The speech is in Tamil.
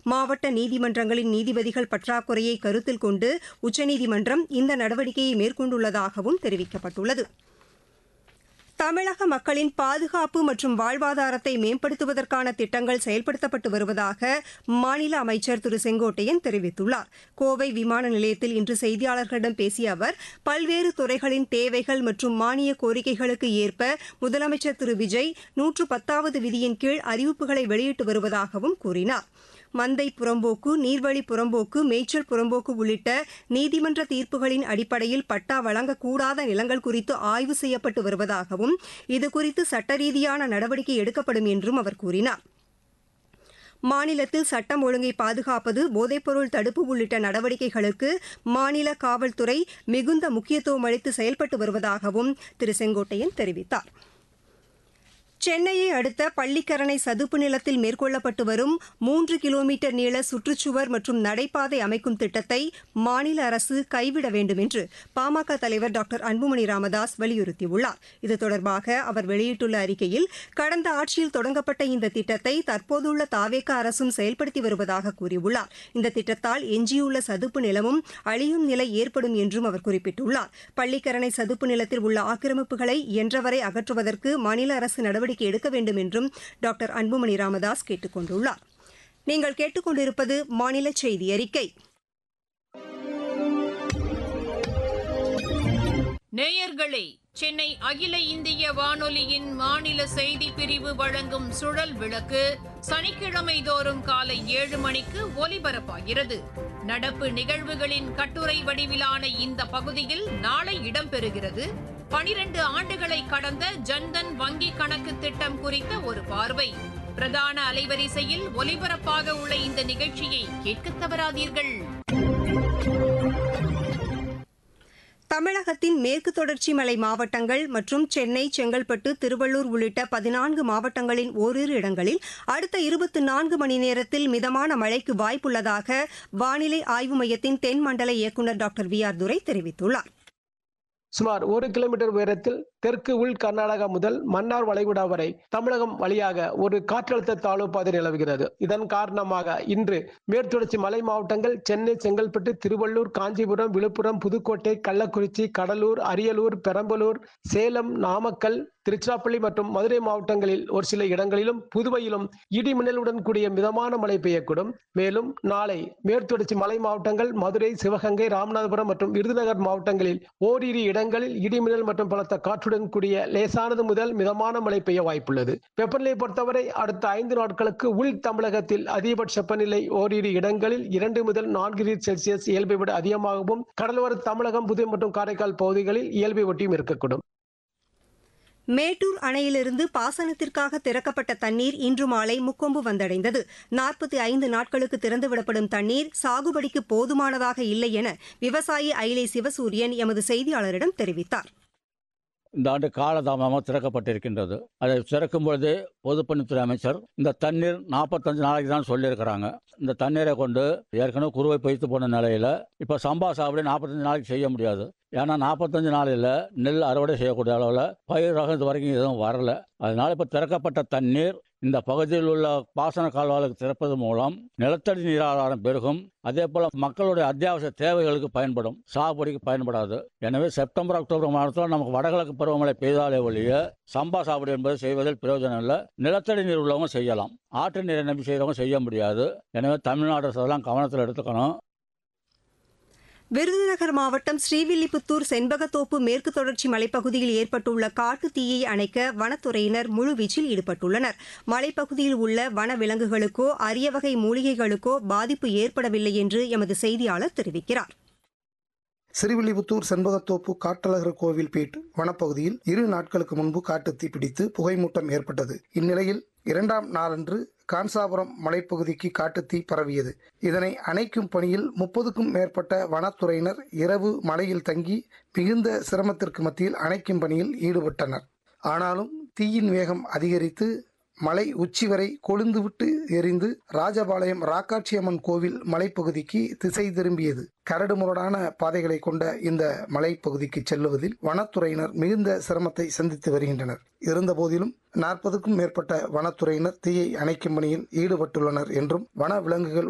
மாவட்ட நீதிமன்றங்களின் நீதிபதிகள் பற்றாக்குறையை கருத்தில் கொண்டு உச்சநீதிமன்றம் இந்த நடவடிக்கையை மேற்கொண்டுள்ளதாகவும் தெரிவிக்கப்பட்டுள்ளது தமிழக மக்களின் பாதுகாப்பு மற்றும் வாழ்வாதாரத்தை மேம்படுத்துவதற்கான திட்டங்கள் செயல்படுத்தப்பட்டு வருவதாக மாநில அமைச்சர் திரு செங்கோட்டையன் தெரிவித்துள்ளார் கோவை விமான நிலையத்தில் இன்று செய்தியாளர்களிடம் பேசிய அவர் பல்வேறு துறைகளின் தேவைகள் மற்றும் மானிய கோரிக்கைகளுக்கு ஏற்ப முதலமைச்சர் திரு விஜய் நூற்று பத்தாவது விதியின் கீழ் அறிவிப்புகளை வெளியிட்டு வருவதாகவும் கூறினார் மந்தை புறம்போக்கு நீர்வழி புறம்போக்கு மேய்ச்சல் புறம்போக்கு உள்ளிட்ட நீதிமன்ற தீர்ப்புகளின் அடிப்படையில் பட்டா வழங்கக்கூடாத நிலங்கள் குறித்து ஆய்வு செய்யப்பட்டு வருவதாகவும் இதுகுறித்து சட்ட ரீதியான நடவடிக்கை எடுக்கப்படும் என்றும் அவர் கூறினார் மாநிலத்தில் சட்டம் ஒழுங்கை பாதுகாப்பது போதைப்பொருள் தடுப்பு உள்ளிட்ட நடவடிக்கைகளுக்கு மாநில காவல்துறை மிகுந்த முக்கியத்துவம் அளித்து செயல்பட்டு வருவதாகவும் திரு செங்கோட்டையன் தெரிவித்தார் சென்னையை அடுத்த பள்ளிக்கரணை சதுப்பு நிலத்தில் மேற்கொள்ளப்பட்டு வரும் மூன்று கிலோமீட்டர் நீள சுற்றுச்சுவர் மற்றும் நடைபாதை அமைக்கும் திட்டத்தை மாநில அரசு கைவிட வேண்டும் என்று பாமக தலைவர் டாக்டர் அன்புமணி ராமதாஸ் வலியுறுத்தியுள்ளார் இது தொடர்பாக அவர் வெளியிட்டுள்ள அறிக்கையில் கடந்த ஆட்சியில் தொடங்கப்பட்ட இந்த திட்டத்தை தற்போதுள்ள தாவேக அரசும் செயல்படுத்தி வருவதாக கூறியுள்ளார் இந்த திட்டத்தால் எஞ்சியுள்ள சதுப்பு நிலமும் அழியும் நிலை ஏற்படும் என்றும் அவர் குறிப்பிட்டுள்ளார் பள்ளிக்கரணை சதுப்பு நிலத்தில் உள்ள ஆக்கிரமிப்புகளை இயன்றவரை அகற்றுவதற்கு மாநில அரசு நடவடிக்கை நடவடிக்கை எடுக்க வேண்டும் என்றும் டாக்டர் அன்புமணி ராமதாஸ் கேட்டுக் கொண்டுள்ளார் நீங்கள் கேட்டுக்கொண்டிருப்பது மாநில செய்தி அறிக்கை நேயர்களே சென்னை அகில இந்திய வானொலியின் மாநில செய்தி பிரிவு வழங்கும் சுழல் விளக்கு சனிக்கிழமை தோறும் காலை ஏழு மணிக்கு ஒலிபரப்பாகிறது நடப்பு நிகழ்வுகளின் கட்டுரை வடிவிலான இந்த பகுதியில் நாளை இடம்பெறுகிறது பனிரெண்டு ஆண்டுகளை கடந்த ஜன்தன் வங்கி கணக்கு திட்டம் குறித்த ஒரு பார்வை பிரதான அலைவரிசையில் ஒலிபரப்பாக உள்ள இந்த நிகழ்ச்சியை கேட்க தவறாதீர்கள் தமிழகத்தின் மேற்கு தொடர்ச்சி மலை மாவட்டங்கள் மற்றும் சென்னை செங்கல்பட்டு திருவள்ளூர் உள்ளிட்ட பதினான்கு மாவட்டங்களின் ஓரிரு இடங்களில் அடுத்த இருபத்தி நான்கு மணி நேரத்தில் மிதமான மழைக்கு வாய்ப்புள்ளதாக வானிலை ஆய்வு மையத்தின் தென் மண்டல இயக்குநர் டாக்டர் வி ஆர் துரை தெரிவித்துள்ளார் சுமார் ஒரு கிலோமீட்டர் உயரத்தில் தெற்கு உள் கர்நாடகா முதல் மன்னார் வளைகுடா வரை தமிழகம் வழியாக ஒரு காற்றழுத்த தாழ்வு பாதை நிலவுகிறது இதன் காரணமாக இன்று மேற்தொடர்ச்சி மலை மாவட்டங்கள் சென்னை செங்கல்பட்டு திருவள்ளூர் காஞ்சிபுரம் விழுப்புரம் புதுக்கோட்டை கள்ளக்குறிச்சி கடலூர் அரியலூர் பெரம்பலூர் சேலம் நாமக்கல் திருச்சிராப்பள்ளி மற்றும் மதுரை மாவட்டங்களில் ஒரு சில இடங்களிலும் புதுவையிலும் இடி மின்னலுடன் கூடிய மிதமான மழை பெய்யக்கூடும் மேலும் நாளை மேற்தொடர்ச்சி மலை மாவட்டங்கள் மதுரை சிவகங்கை ராமநாதபுரம் மற்றும் விருதுநகர் மாவட்டங்களில் ஓரிரு இடங்களில் இடி மின்னல் மற்றும் பலத்த காற்றுடன் கூடிய லேசானது முதல் மிதமான மழை பெய்ய வாய்ப்புள்ளது வெப்பநிலை பொறுத்தவரை அடுத்த ஐந்து நாட்களுக்கு உள் தமிழகத்தில் அதிகபட்ச வெப்பநிலை ஓரிரு இடங்களில் இரண்டு முதல் நான்கு டிகிரி செல்சியஸ் இயல்பை விட அதிகமாகவும் கடலோர தமிழகம் புதுவை மற்றும் காரைக்கால் பகுதிகளில் இயல்பை ஒட்டியும் இருக்கக்கூடும் மேட்டூர் அணையிலிருந்து பாசனத்திற்காக திறக்கப்பட்ட தண்ணீர் இன்று மாலை முக்கொம்பு வந்தடைந்தது நாற்பத்தி ஐந்து நாட்களுக்கு திறந்துவிடப்படும் தண்ணீர் சாகுபடிக்கு போதுமானதாக இல்லை என விவசாயி ஐலை சிவசூரியன் எமது செய்தியாளரிடம் தெரிவித்தார் இந்த ஆண்டு காலதாமதமாக திறக்கப்பட்டிருக்கின்றது அதை திறக்கும் பொழுது பொதுப்பணித்துறை அமைச்சர் இந்த தண்ணீர் நாற்பத்தஞ்சு நாளைக்கு தான் சொல்லியிருக்கிறாங்க இந்த தண்ணீரை கொண்டு ஏற்கனவே குறுவை பொய்த்து போன நிலையில இப்போ சம்பா சாகுபடி நாற்பத்தஞ்சு நாளைக்கு செய்ய முடியாது ஏன்னா நாற்பத்தஞ்சு நாளில் நெல் அறுவடை செய்யக்கூடிய அளவில் பயிர் ரகம் இது வரைக்கும் எதுவும் வரல அதனால இப்போ திறக்கப்பட்ட தண்ணீர் இந்த பகுதியில் உள்ள பாசன கால்வாய்களுக்கு திறப்பது மூலம் நிலத்தடி நீராதாரம் பெருகும் அதே போல மக்களுடைய அத்தியாவசிய தேவைகளுக்கு பயன்படும் சாகுபடிக்கு பயன்படாது எனவே செப்டம்பர் அக்டோபர் மாதத்தில் நமக்கு வடகிழக்கு பருவமழை பெய்தாலே ஒழிய சம்பா சாகுபடி என்பது செய்வதில் பிரயோஜனம் இல்லை நிலத்தடி நீர் உள்ளவங்க செய்யலாம் ஆற்று நீரை நம்பி செய்கிறவங்க செய்ய முடியாது எனவே தமிழ்நாடு அரசு அதெல்லாம் கவனத்தில் எடுத்துக்கணும் விருதுநகர் மாவட்டம் ஸ்ரீவில்லிபுத்தூர் செண்பகத்தோப்பு மேற்கு தொடர்ச்சி மலைப்பகுதியில் ஏற்பட்டுள்ள காட்டு தீயை அணைக்க வனத்துறையினர் முழுவீச்சில் ஈடுபட்டுள்ளனர் மலைப்பகுதியில் உள்ள வன விலங்குகளுக்கோ அரிய வகை மூலிகைகளுக்கோ பாதிப்பு ஏற்படவில்லை என்று எமது செய்தியாளர் தெரிவிக்கிறார் சிறுவில்லிபுத்தூர் செண்பகத்தோப்பு காட்டழகர் கோவில் பேட் வனப்பகுதியில் இரு நாட்களுக்கு முன்பு காட்டுத்தீ பிடித்து புகைமூட்டம் ஏற்பட்டது இந்நிலையில் இரண்டாம் நாளன்று கான்சாபுரம் மலைப்பகுதிக்கு காட்டுத்தீ பரவியது இதனை அணைக்கும் பணியில் முப்பதுக்கும் மேற்பட்ட வனத்துறையினர் இரவு மலையில் தங்கி மிகுந்த சிரமத்திற்கு மத்தியில் அணைக்கும் பணியில் ஈடுபட்டனர் ஆனாலும் தீயின் வேகம் அதிகரித்து மலை உச்சி வரை கொழுந்துவிட்டு எரிந்து ராஜபாளையம் ராக்காட்சியம்மன் கோவில் மலைப்பகுதிக்கு திசை திரும்பியது கரடுமுரடான பாதைகளை கொண்ட இந்த மலைப்பகுதிக்கு செல்லுவதில் வனத்துறையினர் மிகுந்த சிரமத்தை சந்தித்து வருகின்றனர் இருந்தபோதிலும் நாற்பதுக்கும் மேற்பட்ட வனத்துறையினர் தீயை அணைக்கும் பணியில் ஈடுபட்டுள்ளனர் என்றும் வன விலங்குகள்